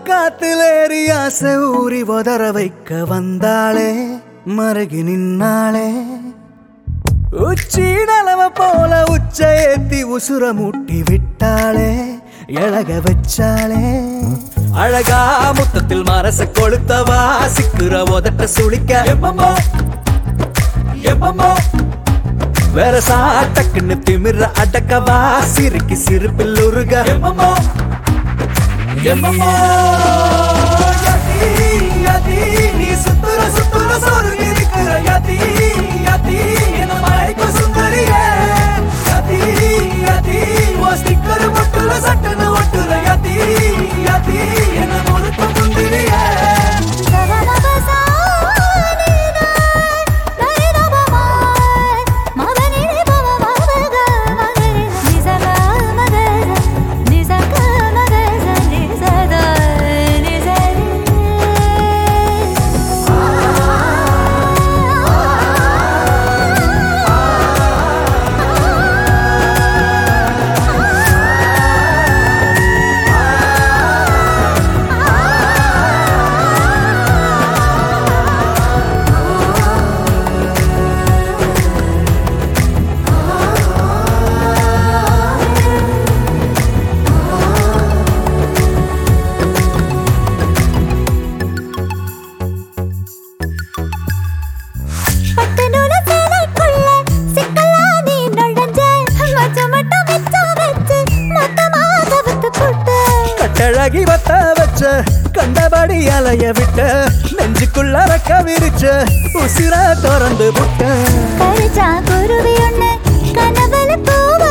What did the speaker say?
காத்துலேறி ஆசை ஊறி உதற வைக்க வந்தாளே மருகி நின்னாளே உச்சி நலவ போல உச்ச ஏத்தி உசுர மூட்டி விட்டாளே எழக வச்சாளே அழகா முத்தத்தில் மரச கொளுத்தவா சிக்குற உதட்ட சுளிக்க எப்பமோ எப்பமோ வேற சாட்டக்குன்னு திமிர அடக்கவா சிரிக்கி சிரிப்பில் உருக எப்பமோ எப்பமோ யதி, யதி, நீ சுத்துற சுத்துற சொருகி இருக்கிற யதி, யதி, என்ன மயக்க சுந்தரியே. யதி, யதி, உன் sticker முட்டுல சட்டுன்னு ஒட்டுற யதி, யதி, என்ன முழுக்க முந்திரியே. கட்டழகி வத்த வச்ச கண்டபடி அலைய விட்ட நெஞ்சுக்குள்ள ரக்க விரிச்ச உசிர திறந்து விட்ட குருவி ஒண்ணு கனவுல பூவ